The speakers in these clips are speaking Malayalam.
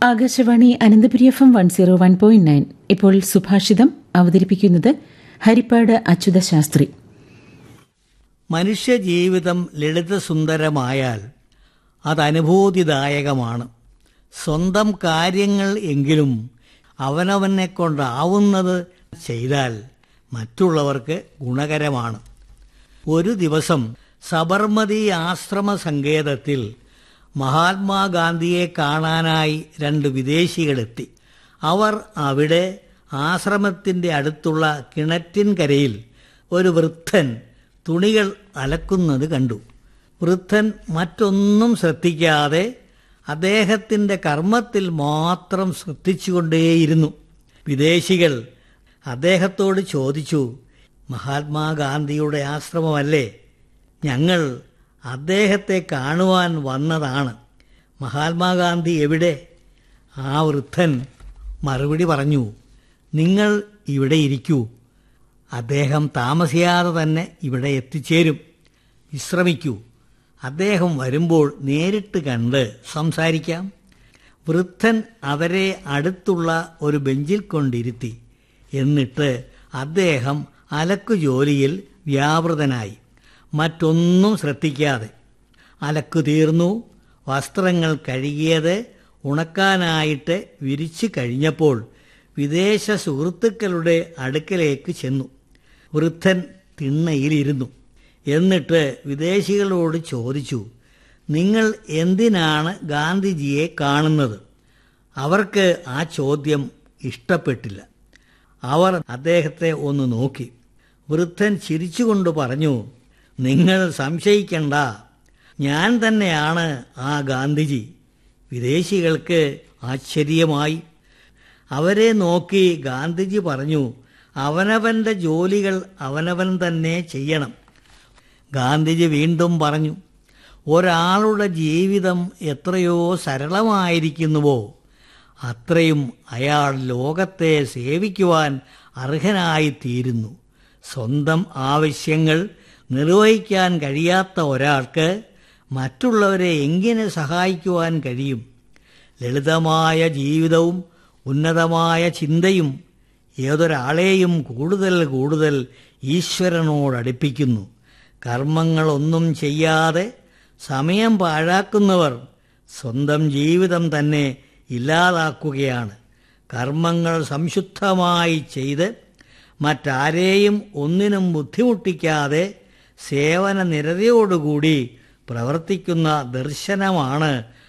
Akashvani Ananthapuri F M one zero one point nine ഇപ്പോൾ സുഭാഷിതം അവതരിപ്പിക്കുന്നത് ഹരിപ്പാട് അച്യുത ശാസ്ത്രി മനുഷ്യജീവിതം ലളിതസുന്ദരമായാൽ അത് അനുഭൂതിദായകമാണ് സ്വന്തം കാര്യങ്ങൾ എങ്കിലും അവനവനെ കൊണ്ടാവുന്നത് ചെയ്താൽ മറ്റുള്ളവർക്ക് ഗുണകരമാണ് ഒരു ദിവസം സബർമതി ആശ്രമ സങ്കേതത്തിൽ മഹാത്മാഗാന്ധിയെ കാണാനായി രണ്ട് വിദേശികളെത്തി അവർ അവിടെ ആശ്രമത്തിൻ്റെ അടുത്തുള്ള കിണറ്റിൻകരയിൽ ഒരു വൃദ്ധൻ തുണികൾ അലക്കുന്നത് കണ്ടു വൃദ്ധൻ മറ്റൊന്നും ശ്രദ്ധിക്കാതെ അദ്ദേഹത്തിൻ്റെ കർമ്മത്തിൽ മാത്രം ശ്രദ്ധിച്ചുകൊണ്ടേയിരുന്നു വിദേശികൾ അദ്ദേഹത്തോട് ചോദിച്ചു മഹാത്മാഗാന്ധിയുടെ ആശ്രമമല്ലേ ഞങ്ങൾ അദ്ദേഹത്തെ കാണുവാൻ വന്നതാണ് മഹാത്മാഗാന്ധി എവിടെ ആ വൃദ്ധൻ മറുപടി പറഞ്ഞു നിങ്ങൾ ഇവിടെ ഇരിക്കൂ അദ്ദേഹം താമസിയാതെ തന്നെ ഇവിടെ എത്തിച്ചേരും വിശ്രമിക്കൂ അദ്ദേഹം വരുമ്പോൾ നേരിട്ട് കണ്ട് സംസാരിക്കാം വൃദ്ധൻ അവരെ അടുത്തുള്ള ഒരു ബെഞ്ചിൽ കൊണ്ടിരുത്തി എന്നിട്ട് അദ്ദേഹം അലക്കു ജോലിയിൽ വ്യാപൃതനായി മറ്റൊന്നും ശ്രദ്ധിക്കാതെ അലക്കു തീർന്നു വസ്ത്രങ്ങൾ കഴുകിയത് ഉണക്കാനായിട്ട് വിരിച്ചു കഴിഞ്ഞപ്പോൾ വിദേശ സുഹൃത്തുക്കളുടെ അടുക്കലേക്ക് ചെന്നു വൃദ്ധൻ തിണ്ണയിലിരുന്നു എന്നിട്ട് വിദേശികളോട് ചോദിച്ചു നിങ്ങൾ എന്തിനാണ് ഗാന്ധിജിയെ കാണുന്നത് അവർക്ക് ആ ചോദ്യം ഇഷ്ടപ്പെട്ടില്ല അവർ അദ്ദേഹത്തെ ഒന്ന് നോക്കി വൃദ്ധൻ ചിരിച്ചുകൊണ്ട് പറഞ്ഞു നിങ്ങൾ സംശയിക്കണ്ട ഞാൻ തന്നെയാണ് ആ ഗാന്ധിജി വിദേശികൾക്ക് ആശ്ചര്യമായി അവരെ നോക്കി ഗാന്ധിജി പറഞ്ഞു അവനവൻ്റെ ജോലികൾ അവനവൻ തന്നെ ചെയ്യണം ഗാന്ധിജി വീണ്ടും പറഞ്ഞു ഒരാളുടെ ജീവിതം എത്രയോ സരളമായിരിക്കുന്നുവോ അത്രയും അയാൾ ലോകത്തെ സേവിക്കുവാൻ അർഹനായിത്തീരുന്നു സ്വന്തം ആവശ്യങ്ങൾ നിർവഹിക്കാൻ കഴിയാത്ത ഒരാൾക്ക് മറ്റുള്ളവരെ എങ്ങനെ സഹായിക്കുവാൻ കഴിയും ലളിതമായ ജീവിതവും ഉന്നതമായ ചിന്തയും ഏതൊരാളെയും കൂടുതൽ കൂടുതൽ ഈശ്വരനോടടുപ്പിക്കുന്നു കർമ്മങ്ങളൊന്നും ചെയ്യാതെ സമയം പാഴാക്കുന്നവർ സ്വന്തം ജീവിതം തന്നെ ഇല്ലാതാക്കുകയാണ് കർമ്മങ്ങൾ സംശുദ്ധമായി ചെയ്ത് മറ്റാരെയും ഒന്നിനും ബുദ്ധിമുട്ടിക്കാതെ സേവന നിരതയോടുകൂടി പ്രവർത്തിക്കുന്ന ദർശനമാണ്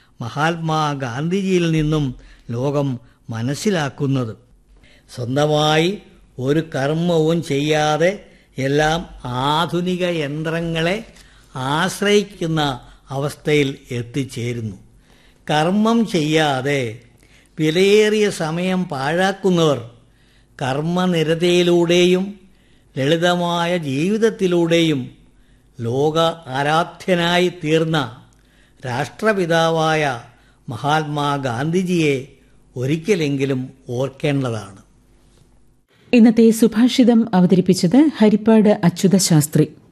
മഹാത്മാഗാന്ധിജിയിൽ നിന്നും ലോകം മനസ്സിലാക്കുന്നത് സ്വന്തമായി ഒരു കർമ്മവും ചെയ്യാതെ എല്ലാം ആധുനിക യന്ത്രങ്ങളെ ആശ്രയിക്കുന്ന അവസ്ഥയിൽ എത്തിച്ചേരുന്നു കർമ്മം ചെയ്യാതെ വിലയേറിയ സമയം പാഴാക്കുന്നവർ കർമ്മനിരതയിലൂടെയും ലളിതമായ ജീവിതത്തിലൂടെയും ലോക ആരാധ്യനായി തീർന്ന രാഷ്ട്രപിതാവായ മഹാത്മാഗാന്ധിജിയെ ഒരിക്കലെങ്കിലും ഓർക്കേണ്ടതാണ് ഇന്നത്തെ സുഭാഷിതം അവതരിപ്പിച്ചത് ഹരിപ്പാട് അച്യുത ശാസ്ത്രി